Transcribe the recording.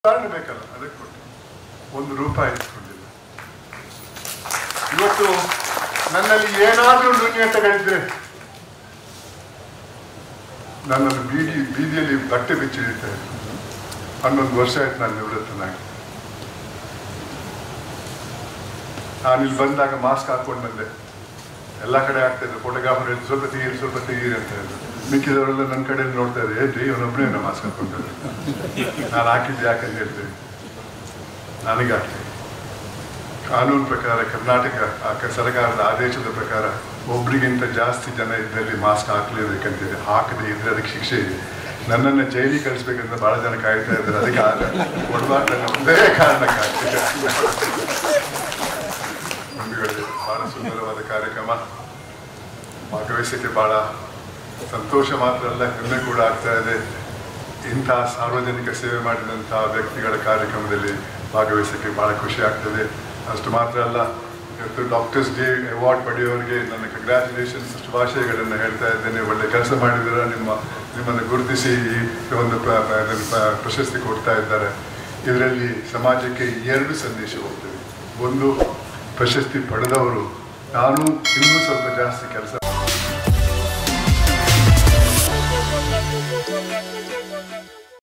ಕಾರಣ ಬೇಕಲ್ಲ ಅದಕ್ಕೆ ಕೊಟ್ಟು ಒಂದು ರೂಪಾಯಿ ಇಟ್ಕೊಂಡಿಲ್ಲ ಇವತ್ತು ನನ್ನಲ್ಲಿ ಏನಾದರೂ ನ್ಯೂನ್ಯತೆಗಳಿದ್ರೆ ನನ್ನನ್ನು ಬೀದಿ ಬೀದಿಯಲ್ಲಿ ಬಟ್ಟೆ ಬಿಚ್ಚಿಡಿತಾ ಇದ್ರು ಹನ್ನೊಂದು ವರ್ಷ ಆಯ್ತು ನಾನು ನಿವೃತ್ತನಾಗಿ ನಾನು ಇಲ್ಲಿ ಬಂದಾಗ ಮಾಸ್ಕ್ ಹಾಕೊಂಡು ಬಂದೆ ಎಲ್ಲ ಕಡೆ ಆಗ್ತಾ ಇದ್ರು ಫೋಟೋಗ್ರಾಫರ್ ಸ್ವಲ್ಪ ತೆಗೀರಿ ಸ್ವಲ್ಪ ತೆಗೀರಿ ಅಂತ ಹೇಳಿದ್ರು ಮಿಕ್ಕಿದವರೆಲ್ಲ ನನ್ನ ಕಡೆ ನೋಡ್ತಾ ಇದ್ದಾರೆ ಏನ್ರಿ ಇವನೊಬ್ಬನೇ ಮಾಸ್ಕ್ ಹಾಕೊಂಡಿದ್ರು ನಾನು ಹಾಕಿದ್ದು ಯಾಕಂತ ಹೇಳ್ತೇನೆ ನನಗೆ ಆಗ್ತದೆ ಕಾನೂನು ಪ್ರಕಾರ ಕರ್ನಾಟಕ ಆ ಕ- ಸರ್ಕಾರದ ಆದೇಶದ ಪ್ರಕಾರ ಒಬ್ರಿಗಿಂತ ಜಾಸ್ತಿ ಜನ ಇದ್ದಲ್ಲಿ ಮಾಸ್ಕ್ ಹಾಕ್ಲೇಬೇಕಂತಿದೆ ಹಾಕದೆ ಇದ್ರೆ ಅದಕ್ಕೆ ಶಿಕ್ಷೆ ಇದೆ ನನ್ನನ್ನು ಜೈಲಿಗೆ ಕಳಿಸ್ಬೇಕಂತ ಬಹಳ ಜನ ಕಾಯ್ತಾ ಇದ್ದಾರೆ ಅದಕ್ಕೆ ಆಗ ಕೊಡಬಾರ್ದು ಅನ್ನೋ ಒಂದೇ ಕಾರಣಕ್ಕಾಗ್ತದೆ ಬಂಧುಗಳೇ ಬಹಳ ಸುಂದರವಾದ ಕಾರ್ಯಕ್ರಮ ಭಾಗವಹಿಸಕ್ಕೆ ಬಹಳ ಸಂತೋಷ ಮಾತ್ರ ಅಲ್ಲ ಹೆಮ್ಮೆ ಕೂಡ ಆಗ್ತಾ ಇದೆ ಇಂತಹ ಸಾರ್ವಜನಿಕ ಸೇವೆ ಮಾಡಿದಂತಹ ವ್ಯಕ್ತಿಗಳ ಕಾರ್ಯಕ್ರಮದಲ್ಲಿ ಭಾಗವಹಿಸಕ್ಕೆ ಬಹಳ ಖುಷಿ ಆಗ್ತದೆ ಅಷ್ಟು ಮಾತ್ರ ಅಲ್ಲ ಇವತ್ತು ಡಾಕ್ಟರ್ಸ್ ಡೇ ಅವಾರ್ಡ್ ಪಡೆಯೋರಿಗೆ ನನ್ನ ಕಂಗ್ರ್ಯಾಚುಲೇಷನ್ಸ್ ಶುಭಾಶಯಗಳನ್ನು ಹೇಳ್ತಾ ಇದ್ದೇನೆ ಒಳ್ಳೆ ಕೆಲಸ ಮಾಡಿದ್ದೀರ ನಿಮ್ಮ ನಿಮ್ಮನ್ನು ಗುರುತಿಸಿ ಈ ಒಂದು ಪ್ರ- ಪ್ರ- ಇದನ್ನು ಪ್ರ- ಪ್ರಶಸ್ತಿ ಕೊಡ್ತಾ ಇದ್ದಾರೆ ಇದರಲ್ಲಿ ಸಮಾಜಕ್ಕೆ ಎರಡು ಸಂದೇಶ ಹೋಗ್ತದೆ ಒಂದು ಪ್ರಶಸ್ತಿ ಪಡೆದವರು ನಾನು ಇನ್ನೂ ಸ್ವಲ್ಪ ಜಾಸ್ತಿ ಕೆಲಸ Thank you.